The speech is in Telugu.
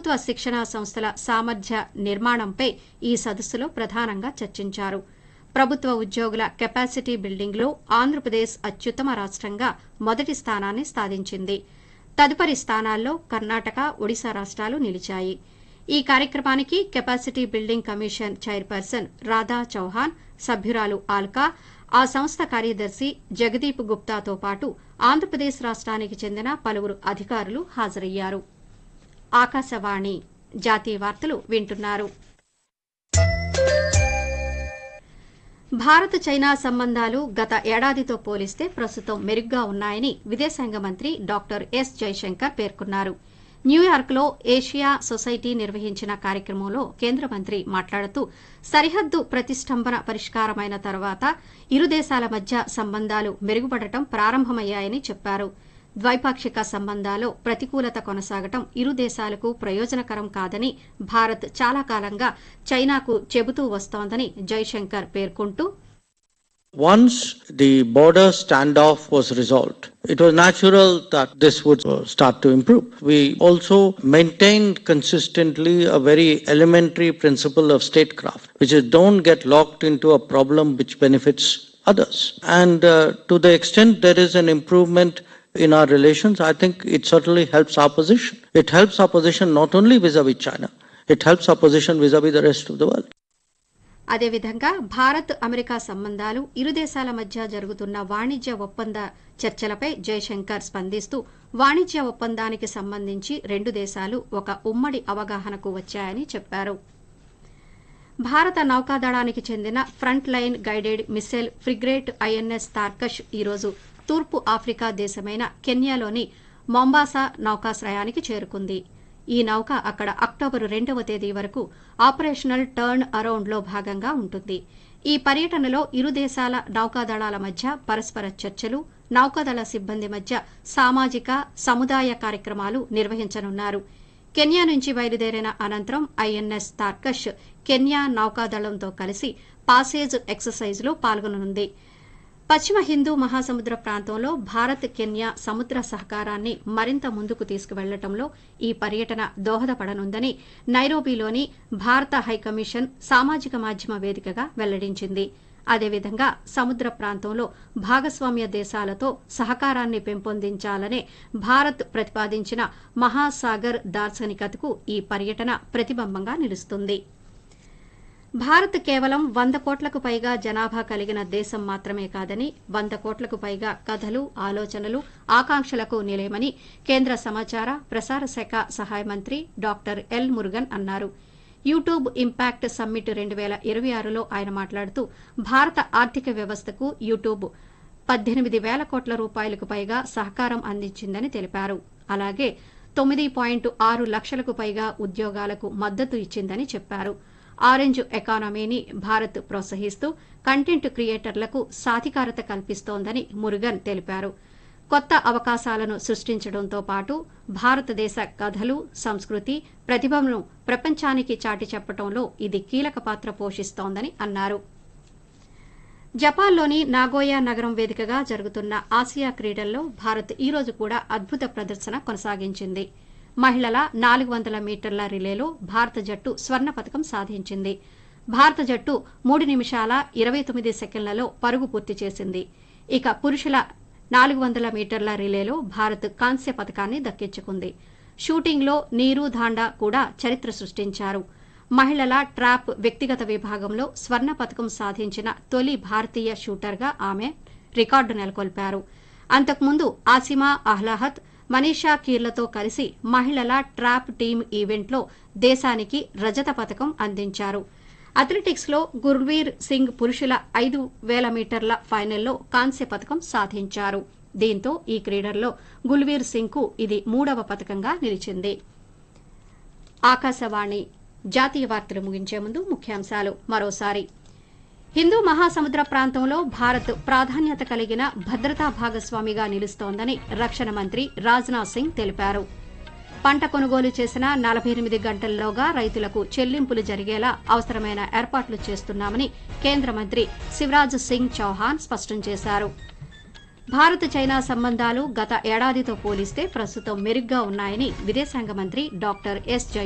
ప్రభుత్వ శిక్షణా సంస్థల సామర్థ్య నిర్మాణంపై ఈ సదస్సులో ప్రధానంగా చర్చించారు ప్రభుత్వ ఉద్యోగుల కెపాసిటీ బిల్డింగ్లో ఆంధ్రప్రదేశ్ అత్యుత్తమ రాష్ట్రంగా మొదటి స్థానాన్ని సాధించింది తదుపరి స్థానాల్లో కర్ణాటక ఒడిశా రాష్ట్రాలు నిలిచాయి ఈ కార్యక్రమానికి capacity building commission chairperson Radha Chauhan సభ్యురాలు ఆల్కా ఆ సంస్థ కార్యదర్శి జగదీప్ గుప్తాతో పాటు ఆంధ్రప్రదేశ్ రాష్ట్రానికి చెందిన పలువురు అధికారులు హాజరయ్యారు ఆకాశవాణి జాతీయ వార్తలు వింటున్నారు భారత్ చైనా సంబంధాలు గత ఏడాదితో పోలిస్తే ప్రస్తుతం మెరుగ్గా ఉన్నాయని విదేశాంగ మంత్రి డాక్టర్ ఎస్ జైశంకర్ పేర్కొన్నారు న్యూయార్క్లో ఏషియా సొసైటీ నిర్వహించిన కార్యక్రమంలో కేంద్ర మంత్రి మాట్లాడుతూ సరిహద్దు ప్రతిష్టంభన పరిష్కారమైన తర్వాత ఇరు దేశాల మధ్య సంబంధాలు మెరుగుపడటం ప్రారంభమయ్యాయని చెప్పారు ద్వైపాక్షిక సంబంధాల్లో ప్రతికూలత కొనసాగటం ఇరు దేశాలకు ప్రయోజనకరం కాదని భారత్ చాలా కాలంగా చైనాకు చెబుతూ వస్తోందని జైశంకర్ పేర్కొంటూ Once the border standoff was resolved, it was natural that this would uh, start to improve. We also maintained consistently a very elementary principle of statecraft, which is don't get locked into a problem which benefits others. And uh, to the extent there is an improvement in our relations, I think it certainly helps our position. It helps our position not only vis-a-vis China, it helps our position vis-a-vis the rest of the world. అదేవిధంగా భారత్ అమెరికా సంబంధాలు ఇరు దేశాల మధ్య జరుగుతున్న వాణిజ్య ఒప్పంద చర్చలపై జయశంకర్ స్పందిస్తూ వాణిజ్య ఒప్పందానికి సంబంధించి రెండు దేశాలు ఒక ఉమ్మడి అవగాహనకు వచ్చాయని చెప్పారు భారత నౌకాదళానికి చెందిన front line guided missile frigate INS Tarkash ఈరోజు తూర్పు ఆఫ్రికా దేశమైన కెన్యాలోని మొంబాసా నౌకాశ్రయానికి చేరుకుంది ఈ నౌక అక్కడ అక్టోబరు రెండవ తేదీ వరకు ఆపరేషనల్ టర్న్ అరౌండ్లో భాగంగా ఉంటుంది ఈ పర్యటనలో ఇరు దేశాల నౌకాదళాల మధ్య పరస్పర చర్చలు నౌకాదళ సిబ్బంది మధ్య సామాజిక సముదాయ కార్యక్రమాలు నిర్వహించనున్నారు కెన్యా నుంచి బయలుదేరిన అనంతరం ఐఎన్ఎస్ తార్కష్ కెన్యా నౌకాదళంతో కలిసి పాసేజ్ ఎక్సర్సైజ్లో పాల్గొననుంది పశ్చిమ హిందూ మహాసముద్ర ప్రాంతంలో భారత్ కెన్యా సముద్ర సహకారాన్ని మరింత ముందుకు తీసుకువెళ్లటంలో ఈ పర్యటన దోహదపడనుందని నైరోబీలోని భారత హైకమిషన్ సామాజిక మాధ్యమ వేదికగా వెల్లడించింది అదేవిధంగా సముద్ర ప్రాంతంలో భాగస్వామ్య దేశాలతో సహకారాన్ని పెంపొందించాలనే భారత్ ప్రతిపాదించిన మహాసాగర్ దార్శనికతకు ఈ పర్యటన ప్రతిబింబంగా నిలుస్తుంది భారత్ కేవలం వంద కోట్లకు పైగా జనాభా కలిగిన దేశం మాత్రమే కాదని వంద కోట్లకు పైగా కథలు ఆలోచనలు ఆకాంక్షలకు నిలయమని కేంద్ర సమాచార ప్రసార శాఖ సహాయ మంత్రి డాక్టర్ ఎల్ మురుగన్ అన్నారు యూట్యూబ్ ఇంపాక్ట్ సమ్మిట్ రెండు వేల ఇరవై ఆరులో ఆయన మాట్లాడుతూ భారత ఆర్థిక వ్యవస్థకు యూట్యూబ్ పద్దెనిమిది వేల కోట్ల రూపాయలకు పైగా సహకారం అందించిందని తెలిపారు అలాగే తొమ్మిది పాయింట్ ఆరు లక్షలకు పైగా ఉద్యోగాలకు మద్దతు ఇచ్చిందని చెప్పారు ఆరెంజ్ ఎకానమీని భారత్ ప్రోత్సహిస్తూ కంటెంట్ క్రియేటర్లకు సాధికారత కల్పిస్తోందని మురుగన్ తెలిపారు కొత్త అవకాశాలను సృష్టించడంతో పాటు భారతదేశ కథలు సంస్కృతి ప్రతిభను ప్రపంచానికి చాటి చెప్పడంలో ఇది కీలక పాత్ర పోషిస్తోందని అన్నారు జపాన్లోని నాగోయా నగరం వేదికగా జరుగుతున్న ఆసియా క్రీడల్లో భారత్ ఈ రోజు కూడా అద్భుత ప్రదర్శన కొనసాగించింది మహిళల నాలుగు వందల మీటర్ల రిలేలో భారత జట్టు స్వర్ణ పథకం సాధించింది భారత జట్టు మూడు నిమిషాల ఇరవై తొమ్మిది సెకండ్లలో పరుగు పూర్తి చేసింది ఇక పురుషుల నాలుగు వందల మీటర్ల రిలేలో భారత్ కాంస్య పథకాన్ని దక్కించుకుంది షూటింగ్లో నీరు ధాండా కూడా చరిత్ర సృష్టించారు మహిళల ట్రాప్ వ్యక్తిగత విభాగంలో స్వర్ణ పథకం సాధించిన తొలి భారతీయ షూటర్గా ఆమె రికార్డు నెలకొల్పారు అంతకుముందు ఆసిమా అహ్లాహత్ మనీషా కీర్లతో కలిసి మహిళల ట్రాప్ టీమ్ ఈవెంట్లో దేశానికి రజత పథకం అందించారు అథ్లెటిక్స్ లో గుర్వీర్ సింగ్ పురుషుల ఐదు వేల మీటర్ల ఫైనల్లో కాంస్య పథకం సాధించారు దీంతో ఈ క్రీడల్లో గుల్వీర్ సింగ్ కు ఇది మూడవ పథకంగా నిలిచింది ఆకాశవాణి జాతీయ వార్తలు ముగించే ముందు ముఖ్యాంశాలు మరోసారి హిందూ మహాసముద్ర ప్రాంతంలో భారత్ ప్రాధాన్యత కలిగిన భద్రతా భాగస్వామిగా నిలుస్తోందని రక్షణ మంత్రి రాజ్నాథ్ సింగ్ తెలిపారు పంట కొనుగోలు చేసిన నలభై ఎనిమిది గంటల్లోగా రైతులకు చెల్లింపులు జరిగేలా అవసరమైన ఏర్పాట్లు చేస్తున్నామని కేంద్ర మంత్రి శివరాజ్ సింగ్ చౌహాన్ స్పష్టం చేశారు భారత్ చైనా సంబంధాలు గత ఏడాదితో పోలిస్తే ప్రస్తుతం మెరుగ్గా ఉన్నాయని విదేశాంగ మంత్రి డాక్టర్ ఎస్ జై